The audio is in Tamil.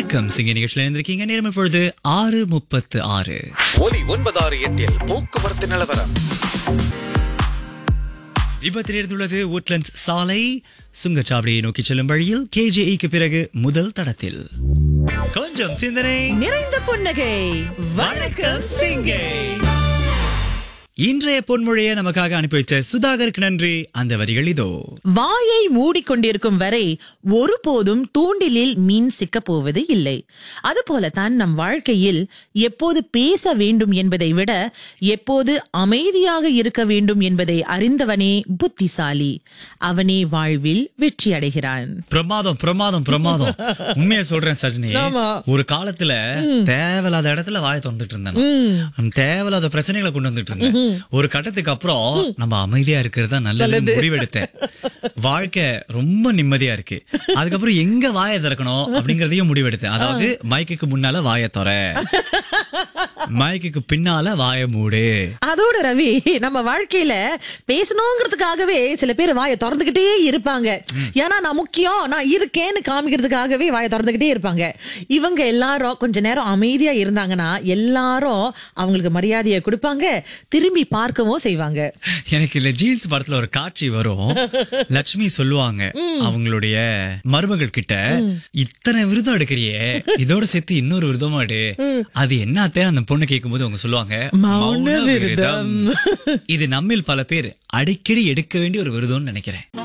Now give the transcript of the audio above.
வணக்கம் சிங்க நிகழ்ச்சியில் இருந்திருக்கீங்க நேரம் இப்பொழுது ஆறு முப்பத்து ஆறு ஒலி ஒன்பதாறு எட்டில் போக்குவரத்து நிலவரம் விபத்தில் இருந்துள்ளது உட்லண்ட்ஸ் சாலை சுங்கச்சாவடியை நோக்கி செல்லும் வழியில் கேஜேஇக்கு பிறகு முதல் தடத்தில் கொஞ்சம் சிந்தனை நிறைந்த புன்னகை வணக்கம் சிங்கை இன்றைய பொன்மொழியை நமக்காக அனுப்பி வச்ச சுதாகருக்கு நன்றி அந்த வரிகள் இதோ வாயை மூடிக்கொண்டிருக்கும் வரை ஒருபோதும் தூண்டிலில் மீன் சிக்கப் போவது இல்லை அதுபோலத்தான் நம் வாழ்க்கையில் எப்போது பேச வேண்டும் என்பதை விட எப்போது அமைதியாக இருக்க வேண்டும் என்பதை அறிந்தவனே புத்திசாலி அவனே வாழ்வில் வெற்றி அடைகிறான் பிரமாதம் பிரமாதம் பிரமாதம் உண்மையை சொல்றேன் சஜினி ஆமா. ஒரு காலத்துல தேவையில்லாத இடத்துல வாயை திறந்துட்டு இருந்தேன் தேவையில்லாத பிரச்சனைகளை கொண்டு வந்துட்டு இருந்தேன் ஒரு கட்டத்துக்கு அப்புறம் நம்ம அமைதியா இருக்கிறது தான் நல்லது முடிவெடுத்தேன் வாழ்க்கை ரொம்ப நிம்மதியா இருக்கு அதுக்கப்புறம் எங்க வாயை திறக்கணும் அப்படிங்கறதையும் முடிவெடுத்தேன் அதாவது மைக்குக்கு முன்னால வாயை திற மைக்குக்கு பின்னால வாயை மூடு அதோட ரவி நம்ம வாழ்க்கையில பேசணுங்கிறதுக்காகவே சில பேர் வாயை திறந்துகிட்டே இருப்பாங்க ஏன்னா நான் முக்கியம் நான் இருக்கேன்னு காமிக்கிறதுக்காகவே வாயை திறந்துகிட்டே இருப்பாங்க இவங்க எல்லாரும் கொஞ்ச நேரம் அமைதியா இருந்தாங்கன்னா எல்லாரும் அவங்களுக்கு மரியாதையை கொடுப்பாங்க திரும்பி பார்க்கவும் செய்வாங்க எனக்கு இல்ல ஜீன்ஸ் படத்துல ஒரு காட்சி வரும் லட்சுமி சொல்லுவாங்க அவங்களுடைய மருமகள் கிட்ட இத்தனை விருதம் எடுக்கிறியே இதோட சேர்த்து இன்னொரு விருதமா எடு அது என்னத்தே அந்த பொண்ணு கேட்கும்போது அவங்க சொல்லுவாங்க மௌன விரதம். இது நம்மில் பல பேர் அடிக்கடி எடுக்க வேண்டிய ஒரு விருதம்னு நினைக்கிறேன்